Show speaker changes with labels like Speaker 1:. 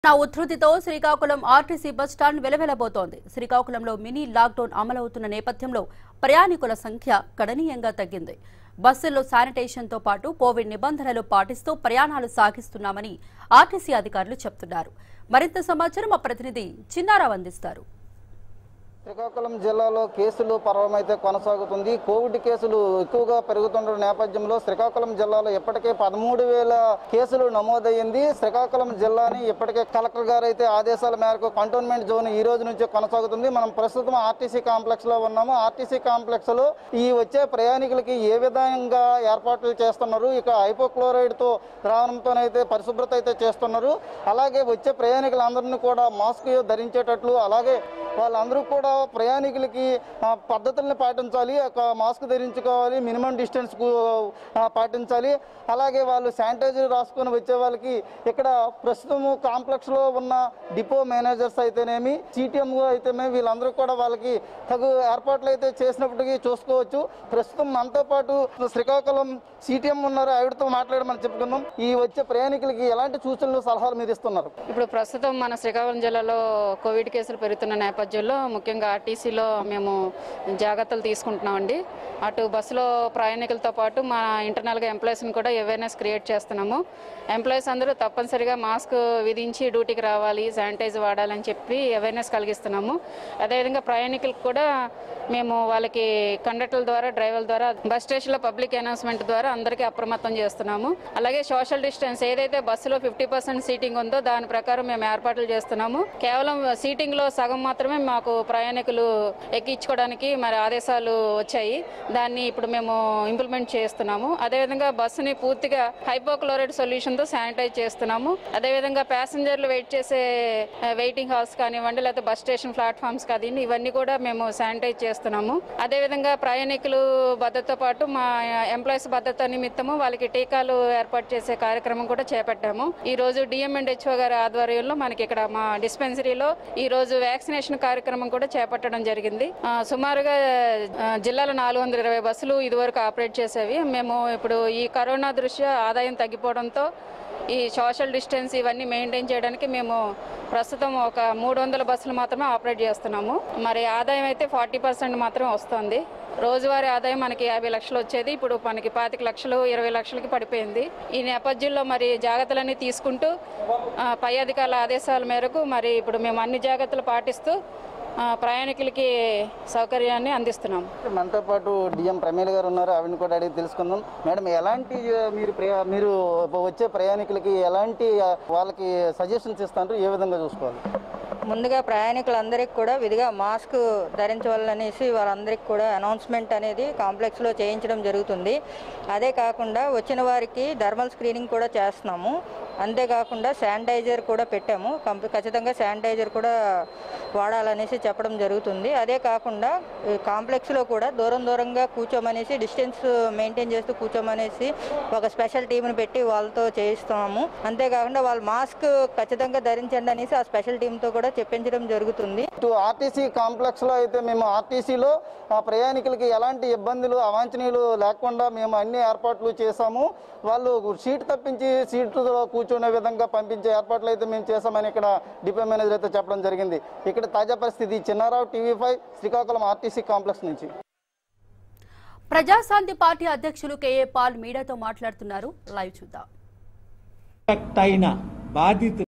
Speaker 1: నా ఉధృతితో Srikakulam RTC bus stand వెలవెలబోతోంది శ్రీకాకుళంలో మినీ లాక్డౌన్ అమలవుతున్న నేపథ్యంలో ప్రయాణికుల సంఖ్య గణనీయంగా తగ్గింది బస్సుల్లో శానిటేషన్తో పాటు కోవిడ్ నిబంధనలు పాటిస్తూ ప్రయాణాలు సాగిస్తున్నామని ఆర్టీసీ అధికారులు చెబుతున్నారు మరింత సమాచారం మా ప్రతినిధి చిన్నారావు అందిస్తారు
Speaker 2: శ్రీకాకుళం జిల్లాలో కేసులు పర్వమైతే కొనసాగుతుంది కోవిడ్ కేసులు ఎక్కువగా పెరుగుతున్న నేపథ్యంలో శ్రీకాకుళం జిల్లాలో ఇప్పటికే పదమూడు వేల కేసులు నమోదయ్యింది శ్రీకాకుళం జిల్లాని ఇప్పటికే కలెక్టర్ గారు అయితే ఆదేశాల మేరకు కంటోన్మెంట్ జోన్ ఈ రోజు నుంచి కొనసాగుతుంది మనం ప్రస్తుతం ఆర్టీసీ కాంప్లెక్స్ లో ఉన్నాము ఆర్టీసీ కాంప్లెక్స్ లో ఈ వచ్చే ప్రయాణికులకి ఏ విధంగా ఏర్పాట్లు చేస్తున్నారు ఇక హైపోక్లోరైడ్ తో ద్రావణంతోనైతే పరిశుభ్రత అయితే చేస్తున్నారు అలాగే వచ్చే ప్రయాణికులందరినీ కూడా మాస్క్ ధరించేటట్లు అలాగే వాళ్ళందరూ కూడా ప్రయాణికులకి ఆ, పద్ధతుల్ని పాటించాలి ఒక మాస్క్ ధరించుకోవాలి మినిమం డిస్టెన్స్ పాటించాలి అలాగే వాళ్ళు శానిటైజర్ రాసుకొని వచ్చే వాళ్ళకి ఇక్కడ ప్రస్తుతం కాంప్లెక్స్ లో ఉన్న డిపో మేనేజర్స్ అయితేనేమి సిటిఎం అయితేనేమి వీళ్ళందరూ కూడా వాళ్ళకి తగు ఏర్పాట్లు అయితే చేసినప్పటికీ చూసుకోవచ్చు ప్రస్తుతం మనతో పాటు శ్రీకాకుళం సిటిఎం ఉన్నారు ఆవిడతో మాట్లాడమని చెప్పుకుందాం ఈ వచ్చే ప్రయాణికులకి ఎలాంటి సూచనలు సలహాలు మీరు ఇస్తున్నారు
Speaker 3: ఇప్పుడు ప్రస్తుతం మన శ్రీకాకుళం జిల్లాలో కోవిడ్ కేసులు పెరుగుతున్న నేపథ్యంలో ముఖ్యంగా ఆర్టీసీలో మేము జాగ్రత్తలు తీసుకుంటున్నామండి అటు బస్సులో ప్రయాణికులతో పాటు మా ఇంటర్నల్గా ఎంప్లాయీస్ని కూడా అవేర్నెస్ క్రియేట్ చేస్తున్నాము ఎంప్లాయీస్ అందరూ తప్పనిసరిగా మాస్క్ విధించి డ్యూటీకి రావాలి శానిటైజ్ వాడాలని చెప్పి అవేర్నెస్ కలిగిస్తున్నాము అదేవిధంగా ప్రయాణికులకు కూడా మేము వాళ్ళకి కండక్టర్ల ద్వారా డ్రైవర్ల ద్వారా బస్ స్టేషన్లో పబ్లిక్ అనౌన్స్మెంట్ ద్వారా అందరికీ అప్రమత్తం చేస్తున్నాము అలాగే సోషల్ డిస్టెన్స్ ఏదైతే బస్సులో ఫిఫ్టీ పర్సెంట్ సీటింగ్ ఉందో దాని ప్రకారం మేము ఏర్పాట్లు చేస్తున్నాము కేవలం సీటింగ్ లో సగం మాత్రమే మాకు ప్రయాణికులు ఎక్కించుకోవడానికి మరి ఆదేశాలు వచ్చాయి దాన్ని ఇప్పుడు మేము ఇంప్లిమెంట్ చేస్తున్నాము అదేవిధంగా బస్సుని పూర్తిగా హైపోక్లోరైడ్ సొల్యూషన్ తో శానిటైజ్ చేస్తున్నాము అదేవిధంగా ప్యాసింజర్లు వెయిట్ చేసే వెయిటింగ్ హాల్స్ కానివ్వండి లేకపోతే బస్ స్టేషన్ ప్లాట్ఫామ్స్ కానీ ఇవన్నీ కూడా మేము శానిటైజ్ చేస్తున్నాము అదేవిధంగా ప్రయాణికులు భద్రతతో పాటు మా ఎంప్లాయీస్ భద్రత నిమిత్తము వాళ్ళకి టీకాలు ఏర్పాటు చేసే కార్యక్రమం కూడా చేపట్టాము ఈ రోజు డిఎం అండ్ హెచ్ఓ గారి ఆధ్వర్యంలో మనకి ఇక్కడ మా డిస్పెన్సరీలో ఈ రోజు వ్యాక్సినేషన్ కార్యక్రమం కూడా చేపట్టడం జరిగింది ఆ, సుమారుగా ఆ, జిల్లాలో నాలుగు వందల ఇరవై బస్సులు ఇదివరకు ఆపరేట్ చేసేవి మేము ఇప్పుడు ఈ కరోనా దృష్ట్యా ఆదాయం తగ్గిపోవడంతో ఈ సోషల్ డిస్టెన్స్ ఇవన్నీ మెయింటైన్ చేయడానికి మేము ప్రస్తుతం ఒక మూడు వందల బస్సులు మాత్రమే ఆపరేట్ చేస్తున్నాము మరి ఆదాయం అయితే ఫార్టీ పర్సెంట్ మాత్రమే వస్తుంది రోజువారీ ఆదాయం మనకి యాభై లక్షలు వచ్చేది ఇప్పుడు మనకి పాతిక లక్షలు ఇరవై లక్షలకి పడిపోయింది ఈ నేపథ్యంలో మరి జాగ్రత్తలన్నీ తీసుకుంటూ ఆ, పై అధికారుల ఆదేశాల మేరకు మరి ఇప్పుడు మేము అన్ని జాగ్రత్తలు పాటిస్తూ ఆ, ప్రయాణికులకి సౌకర్యాన్ని అందిస్తున్నాము
Speaker 2: మనతో పాటు డిఎం ప్రమేల గారు ఉన్నారు ఆవిడని కూడా అడిగి తెలుసుకుందాం మేడం ఎలాంటి ఆ, మీరు ప్రయా- మీరు వచ్చే ప్రయాణికులకి ఎలాంటి ఆ, వాళ్ళకి సజెషన్స్ ఇస్తారు ఏ విధంగా చూసుకోవాలి
Speaker 4: ముందుగా ప్రయాణికులందరికీ కూడా విధిగా మాస్క్ ధరించవాలనేసి వాళ్ళందరికీ కూడా అనౌన్స్మెంట్ అనేది కాంప్లెక్స్లో చేయించడం జరుగుతుంది అదే కాకుండా వచ్చిన వారికి థర్మల్ స్క్రీనింగ్ కూడా చేస్తున్నాము అంతేకాకుండా శానిటైజర్ కూడా పెట్టాము కంప ఖచ్చితంగా శానిటైజర్ కూడా వాడాలనేసి చెప్పడం జరుగుతుంది అదే కాకుండా ఈ కాంప్లెక్స్లో కూడా దూరం దూరంగా కూర్చోమనేసి డిస్టెన్స్ మెయింటైన్ చేస్తూ కూర్చోమనేసి ఒక స్పెషల్ టీంని పెట్టి వాళ్ళతో చేయిస్తున్నాము అంతేకాకుండా వాళ్ళు మాస్క్ ఖచ్చితంగా ధరించండి అనేసి ఆ స్పెషల్ టీంతో కూడా చెప్పించడం జరుగుతుంది
Speaker 2: ఇటు ఆర్టీసీ కాంప్లెక్స్ లో అయితే మేము ఆర్టీసీలో ఆ ప్రయాణికులకి ఎలాంటి ఇబ్బందులు అవాంఛనీయులు లేకుండా మేము అన్ని ఏర్పాట్లు చేశాము వాళ్ళు సీట్ తప్పించి సీట్లో కూర్చునే విధంగా పంపించే ఏర్పాట్లు అయితే మేము చేశామని ఇక్కడ డిపో మేనేజర్ అయితే చెప్పడం జరిగింది ఇక్కడ తాజా పరిస్థితి Chinnarao TV five Srikakulam RTC complex నుంచి
Speaker 1: ప్రజాశాంతి పార్టీ అధ్యక్షులు కేఏ పాల్ మీడియాతో మాట్లాడుతున్నారు లైవ్ చూద్దాం
Speaker 5: అయిన బాధితులు